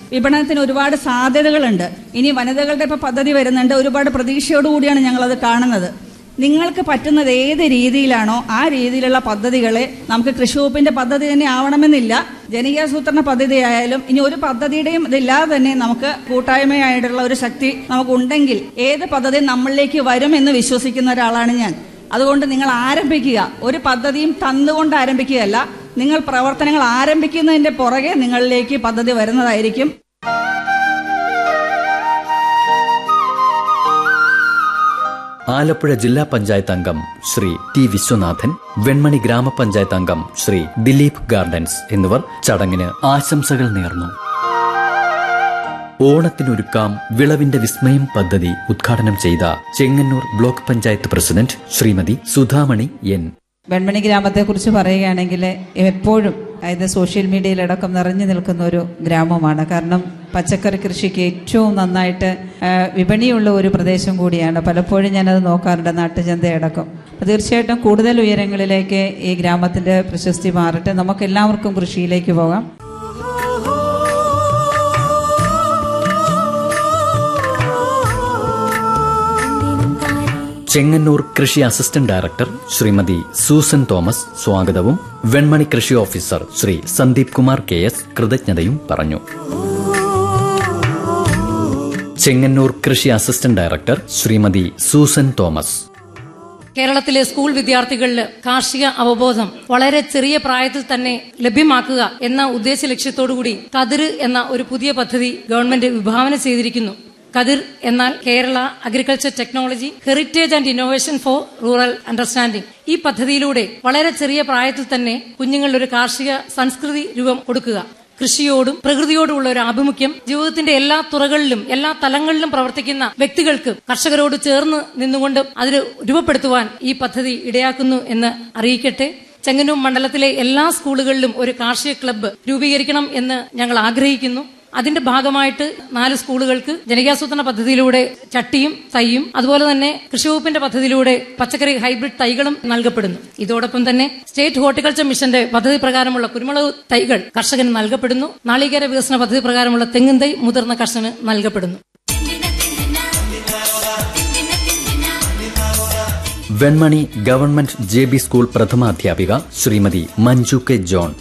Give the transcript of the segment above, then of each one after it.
വിപണനത്തിന് ഒരുപാട് സാധ്യതകളുണ്ട് ഇനി വനിതകളുടെ ഇപ്പൊ പദ്ധതി വരുന്നുണ്ട് ഒരുപാട് പ്രതീക്ഷയോടുകൂടിയാണ് ഞങ്ങളത് കാണുന്നത് നിങ്ങൾക്ക് പറ്റുന്നത് ഏത് രീതിയിലാണോ ആ രീതിയിലുള്ള പദ്ധതികളെ നമുക്ക് കൃഷി വകുപ്പിന്റെ പദ്ധതി തന്നെ ആവണമെന്നില്ല ജനകീയാസൂത്രണ പദ്ധതി ആയാലും ഇനി ഒരു പദ്ധതിയുടെയും ഇതില്ലാതെ തന്നെ നമുക്ക് കൂട്ടായ്മയായിട്ടുള്ള ഒരു ശക്തി നമുക്കുണ്ടെങ്കിൽ ഏത് പദ്ധതി നമ്മളിലേക്ക് വരും എന്ന് വിശ്വസിക്കുന്ന ഒരാളാണ് ഞാൻ അതുകൊണ്ട് നിങ്ങൾ ആരംഭിക്കുക ഒരു പദ്ധതിയും തന്നുകൊണ്ട് ആരംഭിക്കുകയല്ല നിങ്ങൾ പ്രവർത്തനങ്ങൾ ആരംഭിക്കുന്നതിന്റെ പുറകെ നിങ്ങളിലേക്ക് പദ്ധതി വരുന്നതായിരിക്കും ആലപ്പുഴ ജില്ലാ പഞ്ചായത്ത് അംഗം ശ്രീ ടി വിശ്വനാഥൻ വെൺമണി ഗ്രാമപഞ്ചായത്ത് അംഗം ശ്രീ ദിലീപ് ഗാർഡൻസ് എന്നിവർ ചടങ്ങിന് ആശംസകൾ നേർന്നു ഓണത്തിനൊരുക്കാം വിളവിന്റെ വിസ്മയം പദ്ധതി ഉദ്ഘാടനം ചെയ്ത Chengannur block panchayat president Shrimati Sudhamani N Venmani ഗ്രാമത്തെക്കുറിച്ച് പറയുകയാണെങ്കിൽ എപ്പോഴും അതായത് സോഷ്യൽ മീഡിയയിലടക്കം നിറഞ്ഞു നിൽക്കുന്ന ഒരു ഗ്രാമമാണ് കാരണം പച്ചക്കറി കൃഷിക്ക് ഏറ്റവും നന്നായിട്ട് ആ, വിപണിയുള്ള ഒരു പ്രദേശം കൂടിയാണ് പലപ്പോഴും ഞാനത് നോക്കാറുണ്ട് നാട്ടുചന്തയടക്കം അപ്പോൾ തീർച്ചയായിട്ടും കൂടുതൽ ഉയരങ്ങളിലേക്ക് ഈ ഗ്രാമത്തിൻ്റെ പ്രശസ്തി മാറട്ടെ നമുക്ക് എല്ലാവർക്കും കൃഷിയിലേക്ക് പോകാം ചെങ്ങന്നൂർ കൃഷി assistant director Shrimati Susan Thomas സ്വാഗതവും വെൺമണി കൃഷി officer Shri Sandeep Kumar K S കൃതജ്ഞതയും പറഞ്ഞു ചെങ്ങന്നൂർ കൃഷി assistant director Shrimati Susan Thomas കേരളത്തിലെ സ്കൂൾ വിദ്യാർത്ഥികളിൽ കാർഷിക അവബോധം വളരെ ചെറിയ പ്രായത്തിൽ തന്നെ ലഭ്യമാക്കുക എന്ന ഉദ്ദേശ ലക്ഷ്യത്തോടുകൂടി കതിര് എന്ന ഒരു പുതിയ പദ്ധതി ഗവൺമെന്റ് വിഭാവന ചെയ്തിരിക്കുന്നു കതിർ എന്നാൽ Kerala agriculture technology heritage and innovation for rural understanding ഈ പദ്ധതിയിലൂടെ വളരെ ചെറിയ പ്രായത്തിൽ തന്നെ കുഞ്ഞുങ്ങളിൽ ഒരു കാർഷിക സംസ്കൃതി രൂപം കൊടുക്കുക കൃഷിയോടും പ്രകൃതിയോടുമുള്ള ഒരു ആഭിമുഖ്യം ജീവിതത്തിന്റെ എല്ലാ തുറകളിലും എല്ലാ തലങ്ങളിലും പ്രവർത്തിക്കുന്ന വ്യക്തികൾക്ക് കർഷകരോട് ചേർന്ന് നിന്നുകൊണ്ട് അത് രൂപപ്പെടുത്തുവാൻ ഈ പദ്ധതി ഇടയാക്കുന്നു എന്ന് അറിയിക്കട്ടെ ചെങ്ങന്നൂർ മണ്ഡലത്തിലെ എല്ലാ സ്കൂളുകളിലും ഒരു കാർഷിക ക്ലബ്ബ് രൂപീകരിക്കണം എന്ന് ഞങ്ങൾ ആഗ്രഹിക്കുന്നു അതിന്റെ ഭാഗമായിട്ട് നാല് സ്കൂളുകൾക്ക് ജനകീയാസൂത്രണ പദ്ധതിയിലൂടെ ചട്ടിയും തൈയും അതുപോലെ തന്നെ കൃഷിവകുപ്പിന്റെ പദ്ധതിയിലൂടെ പച്ചക്കറി ഹൈബ്രിഡ് തൈകളും നൽകപ്പെടുന്നു ഇതോടൊപ്പം തന്നെ സ്റ്റേറ്റ് ഹോർട്ടിക്കൾച്ചർ മിഷന്റെ പദ്ധതി പ്രകാരമുള്ള കുരുമുളക് തൈകൾ കർഷകന് നൽകപ്പെടുന്നു നാളികേര വികസന പദ്ധതി പ്രകാരമുള്ള തെങ്ങിൻ തൈ മുതിർന്ന കർഷകന് നൽകപ്പെടുന്നു Venmani government J B school പ്രഥമാധ്യാപിക ശ്രീമതി മഞ്ജു കെ ജോൺ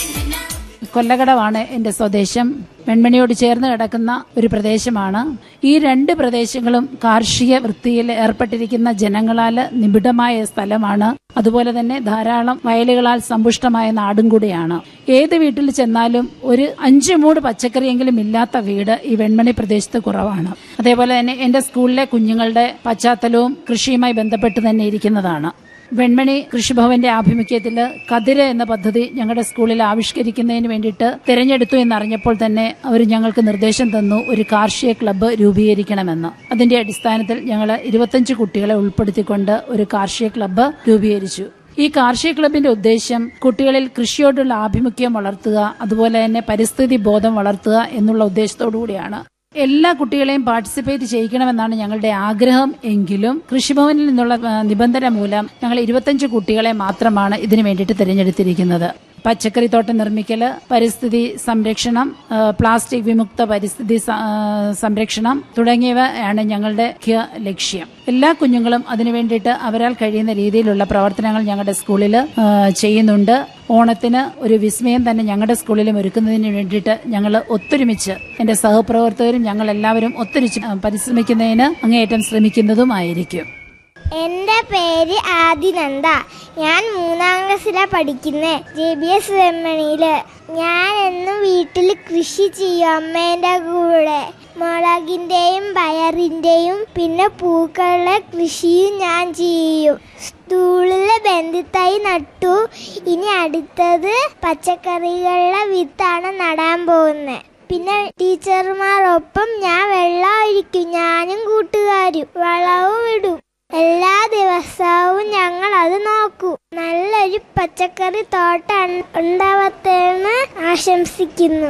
കൊല്ലകടവാണ് എൻ്റെ സ്വദേശം വെൺമണിയോട് ചേർന്ന് കിടക്കുന്ന ഒരു പ്രദേശമാണ് ഈ രണ്ട് പ്രദേശങ്ങളും കാർഷിക വൃത്തിയിൽ ഏർപ്പെട്ടിരിക്കുന്ന ജനങ്ങളാൽ നിബിഡമായ സ്ഥലമാണ് അതുപോലെ തന്നെ ധാരാളം വയലുകളാൽ സമ്പുഷ്ടമായ നാടും കൂടിയാണ് ഏത് വീട്ടിൽ ചെന്നാലും ഒരു അഞ്ച് മൂട് പച്ചക്കറിയെങ്കിലും ഇല്ലാത്ത വീട് ഈ വെൺമണി പ്രദേശത്ത് കുറവാണ് അതേപോലെ തന്നെ എൻ്റെ സ്കൂളിലെ കുഞ്ഞുങ്ങളുടെ പശ്ചാത്തലവും കൃഷിയുമായി ബന്ധപ്പെട്ട് തന്നെ ഇരിക്കുന്നതാണ് വെൺമണി കൃഷിഭവന്റെ ആഭിമുഖ്യത്തിൽ കതിര് എന്ന പദ്ധതി ഞങ്ങളുടെ സ്കൂളിൽ ആവിഷ്കരിക്കുന്നതിന് വേണ്ടിയിട്ട് തിരഞ്ഞെടുത്തു എന്നറിഞ്ഞപ്പോൾ തന്നെ അവർ ഞങ്ങൾക്ക് നിർദ്ദേശം തന്നു ഒരു കാർഷിക ക്ലബ്ബ് രൂപീകരിക്കണമെന്ന് അതിന്റെ അടിസ്ഥാനത്തിൽ ഞങ്ങൾ ഇരുപത്തഞ്ച് കുട്ടികളെ ഉൾപ്പെടുത്തിക്കൊണ്ട് ഒരു കാർഷിക ക്ലബ്ബ് രൂപീകരിച്ചു ഈ കാർഷിക ക്ലബിന്റെ ഉദ്ദേശം കുട്ടികളിൽ കൃഷിയോടുള്ള ആഭിമുഖ്യം വളർത്തുക അതുപോലെ തന്നെ പരിസ്ഥിതി ബോധം വളർത്തുക എന്നുള്ള ഉദ്ദേശത്തോടു കൂടിയാണ് എല്ലാ കുട്ടികളെയും പാർട്ടിസിപ്പേറ്റ് ചെയ്യിക്കണമെന്നാണ് ഞങ്ങളുടെ ആഗ്രഹം എങ്കിലും കൃഷിഭവനിൽ നിന്നുള്ള ആ, നിബന്ധന മൂലം ഞങ്ങൾ ഇരുപത്തഞ്ച് കുട്ടികളെ മാത്രമാണ് ഇതിനു വേണ്ടിയിട്ട് തിരഞ്ഞെടുത്തിരിക്കുന്നത് പച്ചക്കറി തോട്ടം നിർമ്മിക്കല് പരിസ്ഥിതി സംരക്ഷണം ആ, പ്ലാസ്റ്റിക് വിമുക്ത പരിസ്ഥിതി സ- ആ, സംരക്ഷണം തുടങ്ങിയവയാണ് ഞങ്ങളുടെ മുഖ്യ ലക്ഷ്യം എല്ലാ കുഞ്ഞുങ്ങളും അതിനു വേണ്ടിയിട്ട് അവരാൽ കഴിയുന്ന രീതിയിലുള്ള പ്രവർത്തനങ്ങൾ ഞങ്ങളുടെ സ്കൂളിൽ ആ, ചെയ്യുന്നുണ്ട് ഓണത്തിന് ഒരു വിസ്മയം തന്നെ ഞങ്ങളുടെ സ്കൂളിലും ഒരുക്കുന്നതിന് വേണ്ടിയിട്ട് ഞങ്ങൾ ഒത്തൊരുമിച്ച് എന്റെ സഹപ്രവർത്തകരും ഞങ്ങൾ എല്ലാവരും ഒത്തൊരുമിച്ച് പരിശ്രമിക്കുന്നതിന് അങ്ങേയറ്റം ശ്രമിക്കുന്നതുമായിരിക്കും എന്റെ പേര് ആദിനന്ദ ഞാൻ മൂന്നാം ക്ലാസ്സിലാണ് പഠിക്കുന്നത് ജെ ബി എസ് വെമ്മണിയില് ഞാൻ എന്നും വീട്ടിൽ കൃഷി ചെയ്യും അമ്മേന്റെ കൂടെ മുളകിന്റെയും പയറിന്റെയും പിന്നെ പൂക്കളുടെ കൃഷിയും ഞാൻ ചെയ്യും സ്കൂളിലെ ബന്ധുത്തൈ നട്ടു ഇനി അടുത്തത് പച്ചക്കറികളുടെ വിത്താണ് നടാൻ പോകുന്നത് പിന്നെ ടീച്ചർമാരൊപ്പം ഞാൻ വെള്ളം ഒഴിക്കും ഞാനും കൂട്ടുകാരും വളവും ഇടും എല്ലാ ദിവസവും ഞങ്ങൾ അത് നോക്കൂ നല്ലൊരു പച്ചക്കറി തോട്ടം ഉണ്ടാവത്തേന്ന് ആശംസിക്കുന്നു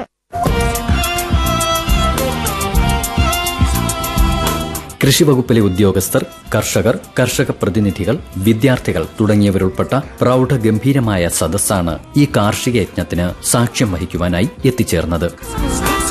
കൃഷി വകുപ്പിലെ ഉദ്യോഗസ്ഥർ കർഷകർ കർഷക പ്രതിനിധികൾ വിദ്യാർത്ഥികൾ തുടങ്ങിയവരുൾപ്പെട്ട പ്രൗഢഗംഭീരമായ സദസ്സാണ് ഈ കാർഷിക യജ്ഞത്തിന് സാക്ഷ്യം വഹിക്കുവാനായി എത്തിച്ചേർന്നത്